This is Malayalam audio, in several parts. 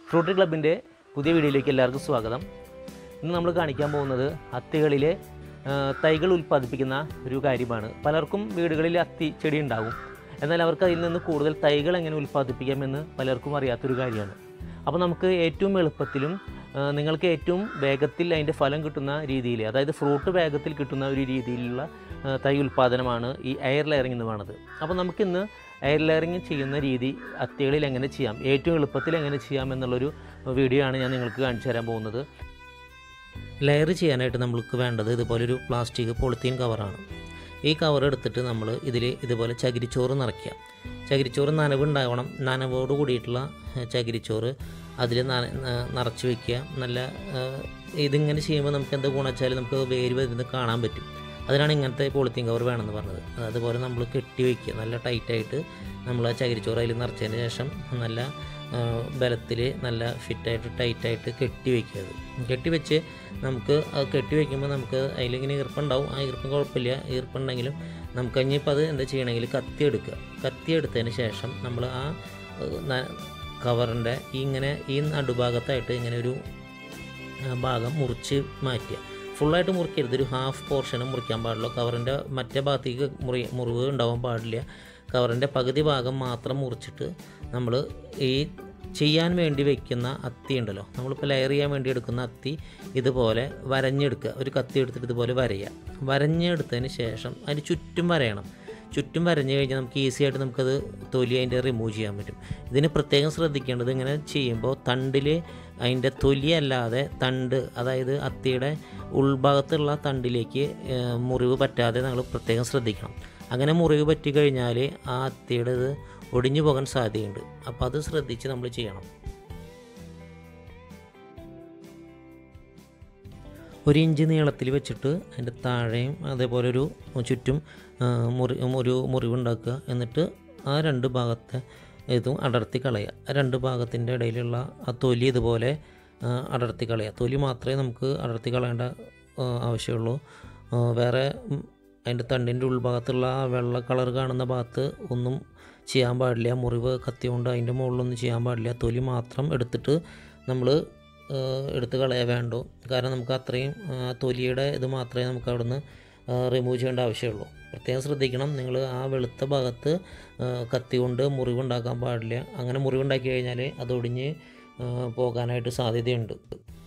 ഫ്രൂട്ട് ക്ലബിൻ്റെ പുതിയ വീഡിയോയിലേക്ക് എല്ലാവർക്കും സ്വാഗതം ഇന്ന് നമ്മൾ കാണിക്കാൻ പോകുന്നത് അത്തികളിലെ ആ, തൈകൾ ഉൽപ്പാദിപ്പിക്കുന്ന ഒരു കാര്യമാണ് പലർക്കും വീടുകളിൽ അത്തി ചെടി ഉണ്ടാകും എന്നാൽ അവർക്ക് അതിൽ നിന്ന് കൂടുതൽ തൈകൾ എങ്ങനെ ഉൽപ്പാദിപ്പിക്കാമെന്ന് പലർക്കും അറിയാത്തൊരു കാര്യമാണ് അപ്പോൾ നമുക്ക് ഏറ്റവും എളുപ്പത്തിലും ആ, നിങ്ങൾക്ക് ഏറ്റവും വേഗത്തിൽ അതിൻ്റെ ഫലം കിട്ടുന്ന രീതിയിൽ അതായത് ഫ്രൂട്ട് വേഗത്തിൽ കിട്ടുന്ന ഒരു രീതിയിലുള്ള ആ, തൈ ഉൽപ്പാദനമാണ് ഈ എയർ ലെയറിംഗ് എന്ന് പറയുന്നത് അപ്പോൾ നമുക്കിന്ന് എയർ ലെയറിംഗ് ചെയ്യുന്ന രീതി അത്തികളിൽ എങ്ങനെ ചെയ്യാം ഏറ്റവും എളുപ്പത്തിൽ എങ്ങനെ ചെയ്യാം എന്നുള്ളൊരു വീഡിയോ ആണ് ഞാൻ നിങ്ങൾക്ക് കാണിച്ചു തരാൻ പോകുന്നത് ലെയർ ചെയ്യാനായിട്ട് നമ്മൾക്ക് വേണ്ടത് ഇതുപോലൊരു പ്ലാസ്റ്റിക് പോളിത്തീൻ കവറാണ് ഈ കവർ എടുത്തിട്ട് നമ്മൾ ഇതിൽ ഇതുപോലെ ചകിരിച്ചോറ് നിറയ്ക്കുക ചകിരിച്ചോറ് നനവുണ്ടാവണം നനവോട് കൂടിയിട്ടുള്ള ഏഹ്, ചകിരിച്ചോറ് അതിൽ നിറച്ച് വെക്കുക നല്ല ഏഹ്, ഇതിങ്ങനെ ചെയ്യുമ്പോൾ നമുക്ക് എന്താ ഗുണം വെച്ചാൽ നമുക്ക് വേര് വരുന്നത് കാണാൻ പറ്റും അതിനാണ് ഇങ്ങനത്തെ പോളിത്തീൻ കവർ വേണമെന്ന് പറഞ്ഞത് അതുപോലെ നമ്മൾ കെട്ടി വയ്ക്കുക നല്ല ടൈറ്റായിട്ട് നമ്മൾ ആ ചകിരിച്ചോറ് അതിൽ നിറച്ചതിന് ശേഷം നല്ല ബലത്തിൽ നല്ല ഫിറ്റായിട്ട് ടൈറ്റായിട്ട് കെട്ടി വയ്ക്കുക അത് കെട്ടി വെച്ച് നമുക്ക് അത് കെട്ടി വയ്ക്കുമ്പോൾ നമുക്ക് അതിലിങ്ങനെ ഈർപ്പുണ്ടാവും ആ ഈർപ്പം കുഴപ്പമില്ല ഈർപ്പുണ്ടെങ്കിലും നമുക്ക് ഇനിയിപ്പോൾ അത് എന്താ ചെയ്യണമെങ്കിൽ കത്തി എടുക്കുക കത്തി എടുത്തതിന് ശേഷം നമ്മൾ ആ ഏഹ്, ന- കവറിൻ്റെ ഇങ്ങനെ ഈ നടുഭാഗത്തായിട്ട് ഇങ്ങനെ ഒരു ആ ഭാഗം മുറിച്ച് മാറ്റുക ഫുള്ളായിട്ട് മുറിക്കരുത് ഒരു ഹാഫ് പോർഷനും മുറിക്കാൻ പാടുള്ളൂ കവറിൻ്റെ മറ്റേ ഭാഗത്തേക്ക് മുറി മുറിവ് ഉണ്ടാവാൻ പാടില്ല കവറിൻ്റെ പകുതി ഭാഗം മാത്രം മുറിച്ചിട്ട് നമ്മൾ ഈ ചെയ്യാൻ വേണ്ടി വെക്കുന്ന അത്തി ഉണ്ടല്ലോ നമ്മളിപ്പോൾ ലെയർ ചെയ്യാൻ വേണ്ടി എടുക്കുന്ന അത്തി ഇതുപോലെ വരഞ്ഞെടുക്കുക ഒരു കത്തി എടുത്തിട്ട് ഇതുപോലെ വരയുക വരഞ്ഞെടുത്തതിന് ശേഷം അതിന് ചുറ്റും വരയണം ചുറ്റും വരഞ്ഞു കഴിഞ്ഞാൽ നമുക്ക് ഈസി ആയിട്ട് നമുക്കത് തൊലി അതിൻ്റെ റിമൂവ് ചെയ്യാൻ പറ്റും ഇതിന് പ്രത്യേകം ശ്രദ്ധിക്കേണ്ടത് ഇങ്ങനെ ചെയ്യുമ്പോൾ തണ്ടിൽ അതിൻ്റെ തൊലി അല്ലാതെ തണ്ട് അതായത് അത്തിയുടെ ഉൾഭാഗത്തുള്ള തണ്ടിലേക്ക് ഏഹ്, മുറിവ് പറ്റാതെ നമ്മൾ പ്രത്യേകം ശ്രദ്ധിക്കണം അങ്ങനെ മുറിവ് പറ്റി കഴിഞ്ഞാൽ ആ അത്തിയുടെ ഇത് ഒടിഞ്ഞു പോകാൻ സാധ്യതയുണ്ട് അപ്പോൾ അത് ശ്രദ്ധിച്ച് നമ്മൾ ചെയ്യണം ഒരു ഇഞ്ച് നീളത്തിൽ വെച്ചിട്ട് അതിൻ്റെ താഴെയും അതേപോലെ ഒരു ചുറ്റും ആ, മുറി ഒരു മുറിവുണ്ടാക്കുക എന്നിട്ട് ആ രണ്ട് ഭാഗത്തെ ഇതും അടർത്തി കളയുക ആ രണ്ട് ഭാഗത്തിൻ്റെ ഇടയിലുള്ള ആ തൊലി ഇതുപോലെ ആ, അടർത്തി കളയുക തൊലി മാത്രമേ നമുക്ക് അടർത്തി കളയേണ്ട ആ, ആവശ്യമുള്ളൂ ആ, വേറെ ഉം, അതിൻ്റെ തണ്ടിൻ്റെ ഉൾഭാഗത്തുള്ള ആ വെള്ള കളർ കാണുന്ന ഭാഗത്ത് ഒന്നും ചെയ്യാൻ പാടില്ല മുറിവ് കത്തി കൊണ്ട് അതിൻ്റെ മുകളിലൊന്നും ചെയ്യാൻ പാടില്ല തൊലി മാത്രം എടുത്തിട്ട് നമ്മൾ എടുത്ത് കളയാൻ വേണ്ടു കാരണം നമുക്ക് അത്രയും ആ, തൊലിയുടെ ഇത് മാത്രമേ നമുക്ക് അവിടുന്ന് റിമൂവ് ചെയ്യേണ്ട ആവശ്യമുള്ളൂ പ്രത്യേകം ശ്രദ്ധിക്കണം നിങ്ങൾ ആ വെളുത്ത ഭാഗത്ത് ആ, കത്തി കൊണ്ട് മുറിവുണ്ടാക്കാൻ പാടില്ല അങ്ങനെ മുറിവുണ്ടാക്കി കഴിഞ്ഞാൽ അത് ഒടിഞ്ഞ് ആ, പോകാനായിട്ട് സാധ്യതയുണ്ട്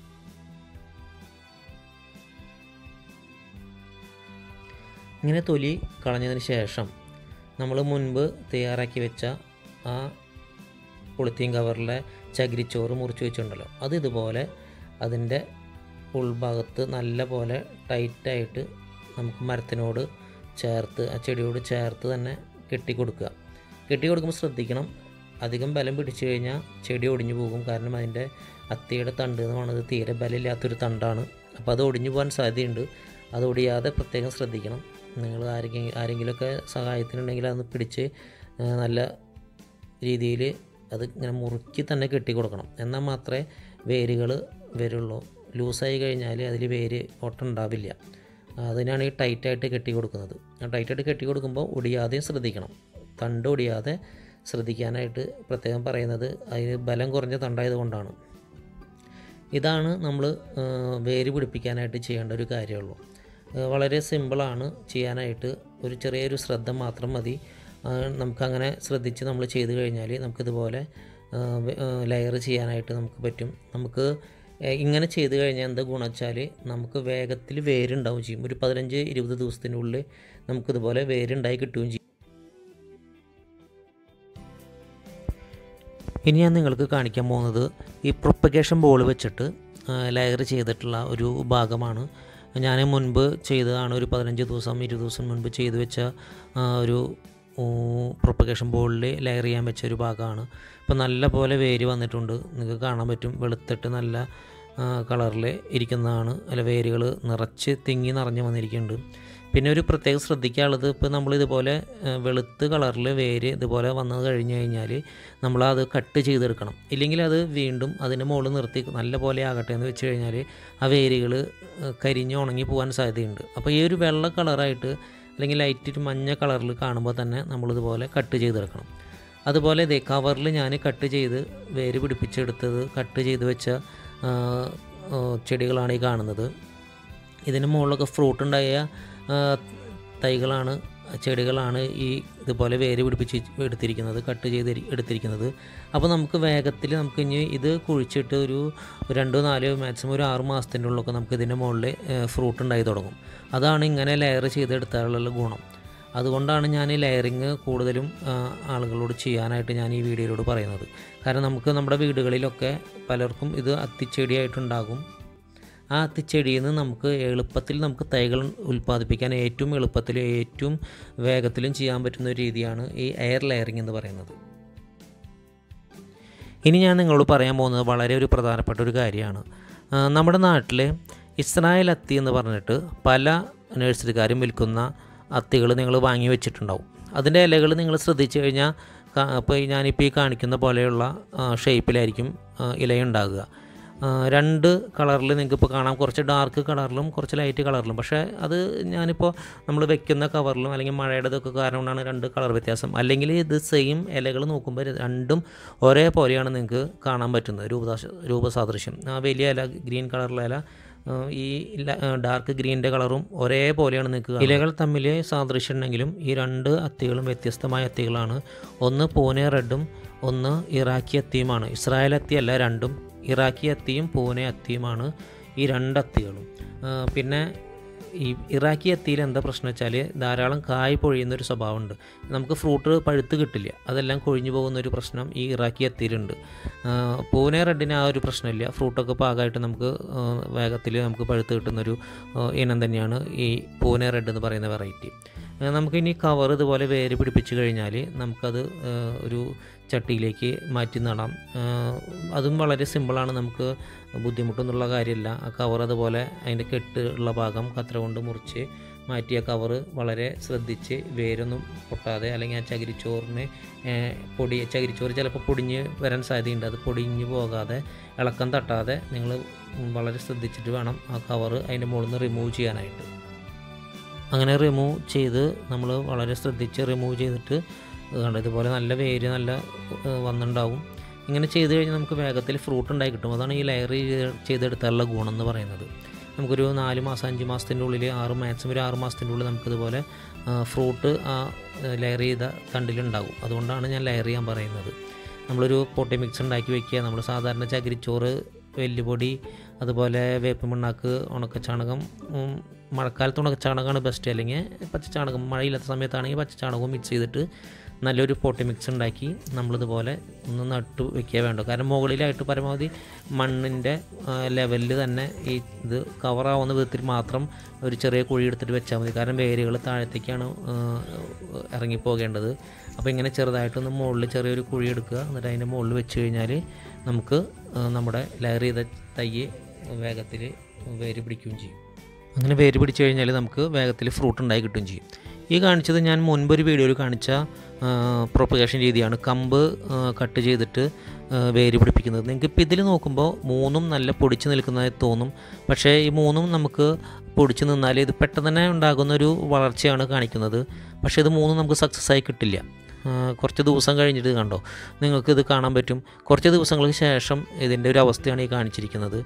ഇങ്ങനെ തൊലി കളഞ്ഞതിന് ശേഷം നമ്മൾ മുൻപ് തയ്യാറാക്കി വെച്ച ആ പൊളിത്തീൻ കവറിലെ ചകിരിച്ചോറ് മുറിച്ച് വെച്ചിട്ടുണ്ടല്ലോ അത് ഇതുപോലെ അതിൻ്റെ ഉൾഭാഗത്ത് നല്ല പോലെ ടൈറ്റായിട്ട് നമുക്ക് മരത്തിനോട് ചേർത്ത് ആ ചെടിയോട് ചേർത്ത് തന്നെ കെട്ടി കൊടുക്കുക കെട്ടി കൊടുക്കുമ്പോൾ ശ്രദ്ധിക്കണം അധികം ബലം പിടിച്ചു കഴിഞ്ഞാൽ ചെടി ഒടിഞ്ഞു പോകും കാരണം അതിൻ്റെ അത്തിയുടെ തണ്ട് എന്ന് പറയുന്നത് തീരെ ബലമില്ലാത്തൊരു തണ്ടാണ് അപ്പോൾ അത് ഒടിഞ്ഞു പോകാൻ സാധ്യതയുണ്ട് അത് ഒടിയാതെ പ്രത്യേകം ശ്രദ്ധിക്കണം നിങ്ങൾ ആരെങ്കിലും ആരെങ്കിലുമൊക്കെ സഹായത്തിനുണ്ടെങ്കിൽ അതൊന്ന് പിടിച്ച് ആ, നല്ല രീതിയിൽ അത് ഇങ്ങനെ മുറുക്കി തന്നെ കെട്ടി കൊടുക്കണം എന്നാൽ മാത്രമേ വേരുകൾ വരുള്ളൂ ലൂസായി കഴിഞ്ഞാൽ അതിൽ വേര് ഒട്ടം ഉണ്ടാവില്ല അതിനാണ് ഈ ടൈറ്റായിട്ട് കെട്ടി കൊടുക്കുന്നത് ആ ടൈറ്റായിട്ട് കെട്ടി കൊടുക്കുമ്പോൾ ഒടിയാതെയും ശ്രദ്ധിക്കണം തണ്ട് ഒടിയാതെ ശ്രദ്ധിക്കാനായിട്ട് പ്രത്യേകം പറയുന്നത് അതിന് ബലം കുറഞ്ഞ തണ്ടായതുകൊണ്ടാണ് ഇതാണ് നമ്മൾ വേര് പിടിപ്പിക്കാനായിട്ട് ചെയ്യേണ്ട ഒരു കാര്യമുള്ളൂ ആ, വളരെ സിമ്പിളാണ് ചെയ്യാനായിട്ട് ഒരു ചെറിയൊരു ശ്രദ്ധ മാത്രം മതി ആ, നമുക്കങ്ങനെ ശ്രദ്ധിച്ച് നമ്മൾ ചെയ്ത് കഴിഞ്ഞാൽ നമുക്കിതുപോലെ ലെയർ ചെയ്യാനായിട്ട് നമുക്ക് പറ്റും നമുക്ക് ഏ, ഇങ്ങനെ ചെയ്ത് കഴിഞ്ഞാൽ എന്താ ഗുണം വെച്ചാൽ നമുക്ക് വേഗത്തിൽ വേരുണ്ടാവും ചെയ്യും ഒരു പതിനഞ്ച് ഇരുപത് ദിവസത്തിനുള്ളിൽ നമുക്കിതുപോലെ വേരുണ്ടായി കിട്ടുകയും ചെയ്യും ഇനി ഞാൻ നിങ്ങൾക്ക് കാണിക്കാൻ പോകുന്നത് ഈ പ്രൊപ്പഗേഷൻ ബോൾ വെച്ചിട്ട് ലെയർ ചെയ്തിട്ടുള്ള ഒരു ഭാഗമാണ് ഞാൻ മുൻപ് ചെയ്തതാണ് ഒരു പതിനഞ്ച് ദിവസം ഇരുപത് ദിവസം മുൻപ് ചെയ്തു വെച്ച ആ, ഒരു പ്രൊപ്പഗേഷൻ ബോളിൽ ലെയർ ചെയ്യാൻ വെച്ച ഒരു ഭാഗമാണ് ഇപ്പോൾ നല്ല പോലെ വേര് വന്നിട്ടുണ്ട് നിങ്ങൾക്ക് കാണാൻ പറ്റും വെളുത്തിട്ട് നല്ല കളറിൽ ഇരിക്കുന്നതാണ് അല്ല വേരുകൾ നിറച്ച് തിങ്ങി നിറഞ്ഞ് വന്നിരിക്കുന്നുണ്ട് പിന്നെ ഒരു പ്രത്യേകം ശ്രദ്ധിക്കാനുള്ളത് ഇപ്പോൾ നമ്മൾ ഇതുപോലെ ആ, വെളുത്ത് കളറിൽ വേര് ഇതുപോലെ വന്നു കഴിഞ്ഞ് കഴിഞ്ഞാൽ നമ്മളത് കട്ട് ചെയ്തെടുക്കണം ഇല്ലെങ്കിൽ അത് വീണ്ടും അതിൻ്റെ മുകളിൽ നിർത്തി നല്ല പോലെ ആകട്ടെ എന്ന് വെച്ച് കഴിഞ്ഞാൽ ആ വേരുകൾ കരിഞ്ഞ് ഉണങ്ങി പോകാൻ സാധ്യതയുണ്ട് അപ്പോൾ ഈ ഒരു വെള്ള കളറായിട്ട് അല്ലെങ്കിൽ ലൈറ്റ് ഒരു മഞ്ഞ കളറിൽ കാണുമ്പോൾ തന്നെ നമ്മളിതുപോലെ കട്ട് ചെയ്തെടുക്കണം അതുപോലെ ഇതേ കവറിൽ ഞാൻ കട്ട് ചെയ്ത് വേര് പിടിപ്പിച്ചെടുത്തത് കട്ട് ചെയ്ത് വെച്ച ആ, ആ, ചെടികളാണ് ഈ കാണുന്നത് ഇതിന് മുകളിലൊക്കെ ഫ്രൂട്ട് ഉണ്ടായ ആ, തൈകളാണ് ചെടികളാണ് ഈ ഇതുപോലെ വേര് പിടിപ്പിച്ച് എടുത്തിരിക്കുന്നത് കട്ട് ചെയ്ത് ഇരി- എടുത്തിരിക്കുന്നത് അപ്പോൾ നമുക്ക് വേഗത്തിൽ നമുക്ക് ഇനി ഇത് കുഴിച്ചിട്ട് ഒരു രണ്ടോ നാലോ മാക്സിമം ഒരു ആറ് മാസത്തിൻ്റെ ഉള്ളിലൊക്കെ നമുക്ക് ഇതിൻ്റെ മുകളിൽ ഫ്രൂട്ട് ഉണ്ടായി തുടങ്ങും അതാണ് ഇങ്ങനെ ലെയർ ചെയ്തെടുത്താലുള്ള ഗുണം അതുകൊണ്ടാണ് ഞാൻ ഈ ലെയറിങ് കൂടുതലും ആ, ആളുകളോട് ചെയ്യാനായിട്ട് ഞാൻ ഈ വീഡിയോയിലൂടെ പറയുന്നത് കാരണം നമുക്ക് നമ്മുടെ വീടുകളിലൊക്കെ പലർക്കും ഇത് അത്തിച്ചെടിയായിട്ടുണ്ടാകും ആ അത്തിച്ചെടിയിൽ നിന്ന് നമുക്ക് എളുപ്പത്തിൽ നമുക്ക് തൈകൾ ഉൽപ്പാദിപ്പിക്കാൻ ഏറ്റവും എളുപ്പത്തിലും ഏറ്റവും വേഗത്തിലും ചെയ്യാൻ പറ്റുന്ന ഒരു രീതിയാണ് ഈ എയർ ലെയറിംഗ് എന്ന് പറയുന്നത് ഇനി ഞാൻ നിങ്ങളോട് പറയാൻ പോകുന്നത് വളരെ ഒരു പ്രധാനപ്പെട്ട ഒരു കാര്യമാണ് ആ, നമ്മുടെ നാട്ടിൽ ഇസ്രായേൽ അത്തി എന്ന് പറഞ്ഞിട്ട് പല നഴ്സറിക്കാരും വിൽക്കുന്ന അത്തികൾ നിങ്ങൾ വാങ്ങി വെച്ചിട്ടുണ്ടാവും അതിൻ്റെ ഇലകൾ നിങ്ങൾ ശ്രദ്ധിച്ചു കഴിഞ്ഞാൽ ഇപ്പോൾ ഞാനിപ്പോൾ ഈ കാണിക്കുന്ന പോലെയുള്ള ഷേപ്പിലായിരിക്കും ഇലയുണ്ടാകുക ആ, രണ്ട് കളറിൽ നിങ്ങൾക്ക് ഇപ്പോൾ കാണാം കുറച്ച് ഡാർക്ക് കളറിലും കുറച്ച് ലൈറ്റ് കളറിലും പക്ഷേ അത് ഞാനിപ്പോൾ നമ്മൾ വെക്കുന്ന കവറിലും അല്ലെങ്കിൽ മഴയുടെ ഇതൊക്കെ കാരണം കൊണ്ടാണ് രണ്ട് കളർ വ്യത്യാസം അല്ലെങ്കിൽ ഇത് സെയിം ഇലകൾ നോക്കുമ്പോൾ രണ്ടും ഒരേപോലെയാണ് നിങ്ങൾക്ക് കാണാൻ പറ്റുന്നത് രൂപദാശ രൂപസാദൃശ്യം ആ വലിയ ഇല ഗ്രീൻ കളറിലെ ഇല ആ, ഈ ഡാർക്ക് ഗ്രീൻ്റെ കളറും ഒരേപോലെയാണ് നിൽക്കുക ഇലകൾ തമ്മിൽ സാദൃശ്യം ഉണ്ടെങ്കിലും ഈ രണ്ട് അത്തികളും വ്യത്യസ്തമായ അത്തികളാണ് ഒന്ന് പൂനെ റെഡും ഒന്ന് ഇറാഖി അത്തിയുമാണ് ഇസ്രായേൽ അത്തിയല്ല രണ്ടും ഇറാഖി അത്തിയും പൂനെ അത്തിയുമാണ് ഈ രണ്ട് അത്തികളും ആ, പിന്നെ ഈ ഇറാഖി അത്തിയിൽ എന്താ പ്രശ്നം വെച്ചാൽ ധാരാളം കായ് പൊഴിയുന്ന ഒരു സ്വഭാവമുണ്ട് നമുക്ക് ഫ്രൂട്ട് പഴുത്ത് കിട്ടില്ല അതെല്ലാം കൊഴിഞ്ഞു പോകുന്ന ഒരു പ്രശ്നം ഈ ഇറാഖി അത്തിയിലുണ്ട് ആ, പൂനെ റെഡിന് ആ ഒരു പ്രശ്നമില്ല ഫ്രൂട്ടൊക്കെ പാകമായിട്ട് നമുക്ക് വേഗത്തിൽ നമുക്ക് പഴുത്ത് കിട്ടുന്നൊരു ആ, ഇനം തന്നെയാണ് ഈ പൂനെ റെഡ് എന്ന് പറയുന്ന വെറൈറ്റി നമുക്കിനി കവർ ഇതുപോലെ വേര് പിടിപ്പിച്ച് കഴിഞ്ഞാൽ നമുക്കത് ആ, ഒരു ചട്ടിയിലേക്ക് മാറ്റി നടാം ആ, അതും വളരെ സിമ്പിളാണ് നമുക്ക് ബുദ്ധിമുട്ടൊന്നുള്ള കാര്യമില്ല ആ കവർ അതുപോലെ അതിൻ്റെ കെട്ട് ഉള്ള ഭാഗം കത്ര കൊണ്ട് മുറിച്ച് മാറ്റിയ കവർ വളരെ ശ്രദ്ധിച്ച് വേരൊന്നും പൊട്ടാതെ അല്ലെങ്കിൽ ആ ചകിരിച്ചോറിന് ഏ, പൊടി ചകിരിച്ചോറ് ചിലപ്പോൾ പൊടിഞ്ഞ് വരാൻ സാധ്യതയുണ്ട് അത് പൊടിഞ്ഞ് പോകാതെ ഇളക്കം തട്ടാതെ നിങ്ങൾ വളരെ ശ്രദ്ധിച്ചിട്ട് വേണം ആ കവർ അതിൻ്റെ മുകളിൽ നിന്ന് റിമൂവ് ചെയ്യാനായിട്ട് അങ്ങനെ റിമൂവ് ചെയ്ത് നമ്മൾ വളരെ ശ്രദ്ധിച്ച് റിമൂവ് ചെയ്തിട്ട് കണ്ടോ ഇതുപോലെ നല്ല വേര് നല്ല ഏഹ്, വന്നിട്ടുണ്ടാവും ഇങ്ങനെ ചെയ്ത് കഴിഞ്ഞാൽ നമുക്ക് വേഗത്തിൽ ഫ്രൂട്ട് ഉണ്ടായി കിട്ടും അതാണ് ഈ ലെയർ ചെയ്തെടുത്താലുള്ള ഗുണം എന്ന് പറയുന്നത് നമുക്കൊരു നാല് മാസം അഞ്ച് മാസത്തിൻ്റെ ഉള്ളിൽ ആറ് മാക്സിമം ഒരു ആറ് മാസത്തിൻ്റെ ഉള്ളിൽ നമുക്കിതുപോലെ ഫ്രൂട്ട് ആ ലെയർ ചെയ്ത തണ്ടിലുണ്ടാകും അതുകൊണ്ടാണ് ഞാൻ ലെയർ ചെയ്യാൻ പറയുന്നത് നമ്മളൊരു പൊട്ടി മിക്സ് ഉണ്ടാക്കി വെക്കുക നമ്മൾ സാധാരണ ചകിരിച്ചോറ് വെല്ലുപൊടി അതുപോലെ വേപ്പ് മണ്ണാക്ക് ഉണക്കച്ചാണകം ഉം, മഴക്കാലത്ത് ഉണക്കച്ചാണകമാണ് ബെസ്റ്റ് അല്ലെങ്കിൽ പച്ചച്ചാണകം മഴയില്ലാത്ത സമയത്താണെങ്കിൽ പച്ചച്ചാണകവും മിക്സ് ചെയ്തിട്ട് നല്ലൊരു പോട്ടി മിക്സ് ഉണ്ടാക്കി നമ്മളിതുപോലെ ഒന്ന് നട്ടു വെക്കുക വേണ്ട കാരണം മുകളിലായിട്ട് പരമാവധി മണ്ണിൻ്റെ ലെവലിൽ തന്നെ ഈ ഇത് കവറാവുന്ന വിധത്തിൽ മാത്രം ഒരു ചെറിയ കുഴി എടുത്തിട്ട് വെച്ചാൽ മതി കാരണം വേരുകൾ താഴത്തേക്കാണ് ആ, ഇറങ്ങിപ്പോകേണ്ടത് അപ്പോൾ ഇങ്ങനെ ചെറുതായിട്ടൊന്ന് മുകളിൽ ചെറിയൊരു കുഴി എടുക്കുക എന്നിട്ട് അതിൻ്റെ മുകളിൽ വെച്ച് കഴിഞ്ഞാൽ നമുക്ക് ആ, നമ്മുടെ ലെയർ ചെയ്ത തൈ വേഗത്തിൽ വേര് പിടിക്കുകയും ചെയ്യും അങ്ങനെ വേര് പിടിച്ചു കഴിഞ്ഞാൽ നമുക്ക് വേഗത്തിൽ ഫ്രൂട്ട് ഉണ്ടായി കിട്ടുകയും ചെയ്യും ഈ കാണിച്ചത് ഞാൻ മുൻപൊരു വീഡിയോയിൽ കാണിച്ച പ്രൊപ്പഗേഷൻ രീതിയാണ് കമ്പ് ആ, കട്ട് ചെയ്തിട്ട് ആ, വേര് പിടിപ്പിക്കുന്നത് നിങ്ങൾക്ക് ഇപ്പോൾ ഇതിൽ നോക്കുമ്പോൾ മൂന്നും നല്ല പൊടിച്ച് നിൽക്കുന്നതായി തോന്നും പക്ഷേ ഈ മൂന്നും നമുക്ക് പൊടിച്ച് നിന്നാൽ ഇത് പെട്ടെന്ന് തന്നെ ഉണ്ടാകുന്ന ഒരു വളർച്ചയാണ് കാണിക്കുന്നത് പക്ഷേ ഇത് മൂന്നും നമുക്ക് സക്സസ് ആയി കിട്ടില്ല ആ, കുറച്ച് ദിവസം കഴിഞ്ഞിട്ട് ഇത് കണ്ടോ നിങ്ങൾക്ക് ഇത് കാണാൻ പറ്റും കുറച്ച് ദിവസങ്ങൾക്ക് ശേഷം ഇതിൻ്റെ ഒരു അവസ്ഥയാണ് ഈ കാണിച്ചിരിക്കുന്നത്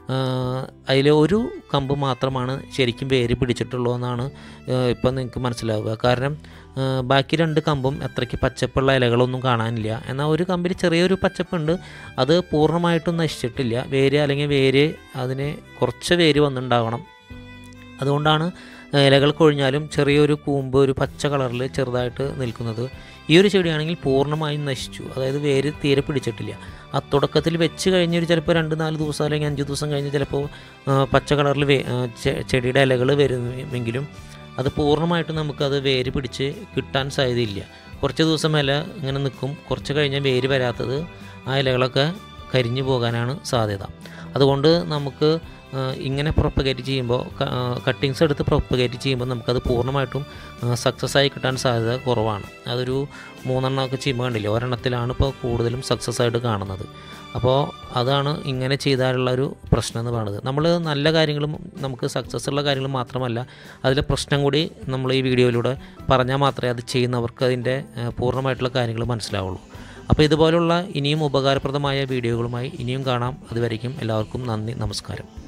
അതിൽ ഒരു കമ്പ് മാത്രമാണ് ശരിക്കും വേര് പിടിച്ചിട്ടുള്ളൂ എന്നാണ് ഇപ്പം നിങ്ങൾക്ക് മനസ്സിലാവുക കാരണം ആ, ബാക്കി രണ്ട് കമ്പും അത്രയ്ക്ക് പച്ചപ്പുള്ള ഇലകളൊന്നും കാണാനില്ല എന്നാൽ ഒരു കമ്പിൽ ചെറിയൊരു പച്ചപ്പുണ്ട് അത് പൂർണ്ണമായിട്ടും നശിച്ചിട്ടില്ല വേര് അല്ലെങ്കിൽ വേര് അതിന് കുറച്ച് വേര് വന്നിട്ടുണ്ടാവണം അതുകൊണ്ടാണ് ഇലകൾ കൊഴിഞ്ഞാലും ചെറിയൊരു കൂമ്പ് ഒരു പച്ച കളറിൽ ചെറുതായിട്ട് നിൽക്കുന്നത് ഈ ഒരു ചെടിയാണെങ്കിൽ പൂർണ്ണമായും നശിച്ചു അതായത് വേര് തീരെ പിടിച്ചിട്ടില്ല ആ തുടക്കത്തിൽ വെച്ച് കഴിഞ്ഞൊരു ചിലപ്പോൾ രണ്ട് നാല് ദിവസം അല്ലെങ്കിൽ അഞ്ച് ദിവസം കഴിഞ്ഞ് ചിലപ്പോൾ ആ, പച്ച കളറിൽ വേ ആ, ചെ- ചെടിയുടെ ഇലകൾ വരുമെങ്കിലും അത് പൂർണ്ണമായിട്ടും നമുക്കത് വേര് പിടിച്ച് കിട്ടാൻ സാധ്യതയില്ല കുറച്ച് ദിവസം ഇല ഇങ്ങനെ നിൽക്കും കുറച്ച് കഴിഞ്ഞ് വേര് വരാത്തത് ആ ഇലകളൊക്കെ കരിഞ്ഞു പോകാനാണ് സാധ്യത അതുകൊണ്ട് നമുക്ക് ആ, ഇങ്ങനെ പ്രൊപ്പഗേറ്റ് ചെയ്യുമ്പോൾ കട്ടിങ്സ് എടുത്ത് പ്രൊപ്പഗേറ്റ് ചെയ്യുമ്പോൾ നമുക്കത് പൂർണ്ണമായിട്ടും സക്സസ് ആയി കിട്ടാൻ സാധ്യത കുറവാണ് അതൊരു മൂന്നെണ്ണമൊക്കെ ചെയ്യുമ്പോൾ കണ്ടില്ലേ ഒരെണ്ണത്തിലാണ് ഇപ്പോൾ കൂടുതലും സക്സസ് ആയിട്ട് കാണുന്നത് അപ്പോൾ അതാണ് ഇങ്ങനെ ചെയ്താലുള്ള ഒരു പ്രശ്നം എന്ന് പറയുന്നത് നമ്മൾ നല്ല കാര്യങ്ങളും നമുക്ക് സക്സസ് ഉള്ള കാര്യങ്ങൾ മാത്രമല്ല അതിലെ പ്രശ്നം കൂടി നമ്മൾ ഈ വീഡിയോയിലൂടെ പറഞ്ഞാൽ മാത്രമേ അത് ചെയ്യുന്നവർക്ക് അതിൻ്റെ ആ, പൂർണ്ണമായിട്ടുള്ള കാര്യങ്ങൾ മനസ്സിലാവുള്ളൂ അപ്പോൾ ഇതുപോലുള്ള ഇനിയും ഉപകാരപ്രദമായ വീഡിയോകളുമായി ഇനിയും കാണാം അതുവരയ്ക്കും എല്ലാവർക്കും നന്ദി നമസ്കാരം